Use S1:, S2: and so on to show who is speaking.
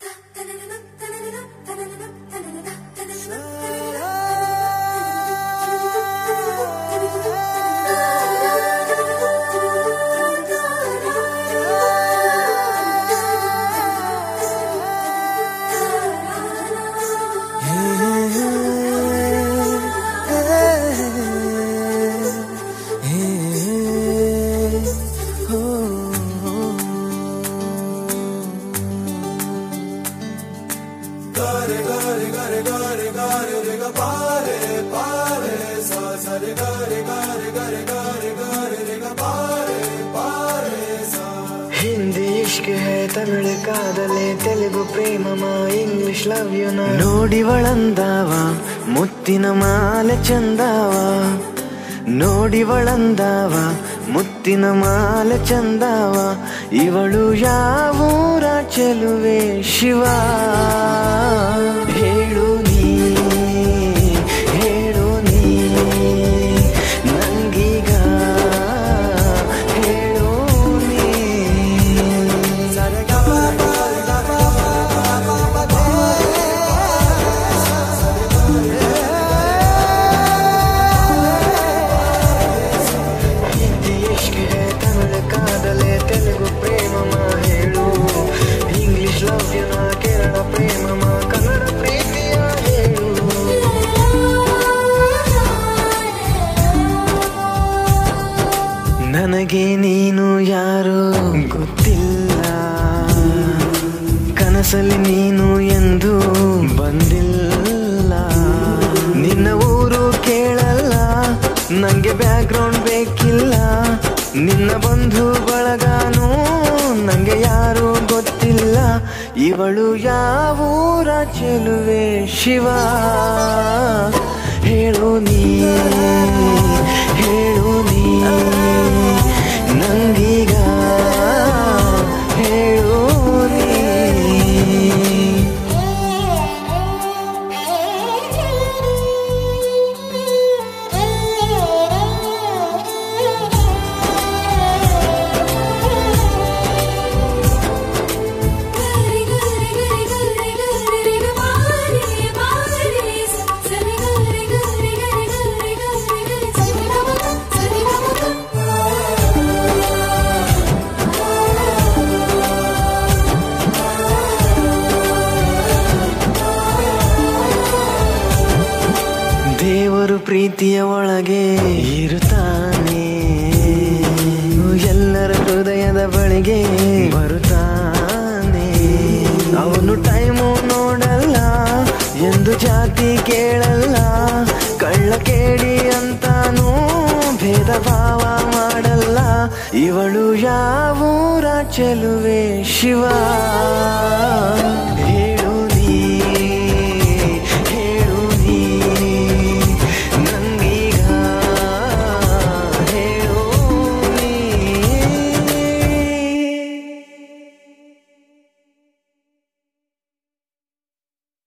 S1: ಹಿಂದಿ ಇಷ್ಕ್ ಹೇ ತಮಿಳ್ ಕಾದಲೆ ತೆಲುಗು ಪ್ರೇಮಮ ಇಂಗ್ಲಿಷ್ ಲವ್ ಯು ನೋಡಿವಳಂದಾವ ಮುತ್ತಿನ ಮಾಲೆ ಚಂದಾವ ನೋಡಿವಳಂದಾವ ಮುತ್ತಿನ ಮಾಲೆ ಚಂದಾವ ಇವಳು ಯಾವೂರ ಚೆಲುವೆ ಶಿವ ಹೇಳು ನೀ ಹೇಳು ನೀ ನಂಗೀಗ ಹೇಳು ನೀ ಹಿಂದಿ ಇಷ್ಕ್ ಹೇ ತಮಿಳ್ ಕಾದಲೆ ತೆಲುಗು ಪ್ರೇಮಮ ಹೇಳು ಇಂಗ್ಲಿಷ್ ಲವ್ ಯುನ ಕೇರಳ ಪ್ರೇಮಮ ಕನ್ನಡ ಪ್ರೀತಿಯ ಹೇಳು ನನಗೆ ನೀನು ಯಾರು ಗೊತ್ತಿಲ್ಲ ಕನಸಲ್ಲಿ ನೀನು ಎಂದು ಬಂದಿಲ್ಲ ನಿನ್ನ ಊರು ಕೇಳಲ್ಲ ನಂಗೆ ಬ್ಯಾಕ್ಗ್ರೌಂಡ್ ಬೇಕಿಲ್ಲ ನಿನ್ನ ಬಂಧು ಬಳಗಾನು ನಂಗೆ ಯಾರು ಗೊತ್ತಿಲ್ಲ ಇವಳು ಯಾವೂರ ಚೆಲುವೆ ಶಿವ ಹೇಳು ನೀ ಹೇಳು ನೀ ನಂಗೀಗ ಹೇಳು ನೀ ದೇವರು ಪ್ರೀತಿಯ ಒಳಗೆ ಇರುತ್ತಾನೆ ಎಲ್ಲರ ಹೃದಯದ ಬಳಿಗೆ ಬರುತ್ತಾನೆ ಅವನು ಟೈಮು ನೋಡಲ್ಲ ಎಂದು ಜಾತಿ ಕೇಳಲ್ಲ ಕಳ್ಳ ಕೇಳಿ ಅಂತಾನೂ ಭೇದ ಭಾವ ಮಾಡಲ್ಲ ಇವಳು ಯಾವೂರ ಚೆಲುವೆ ಶಿವ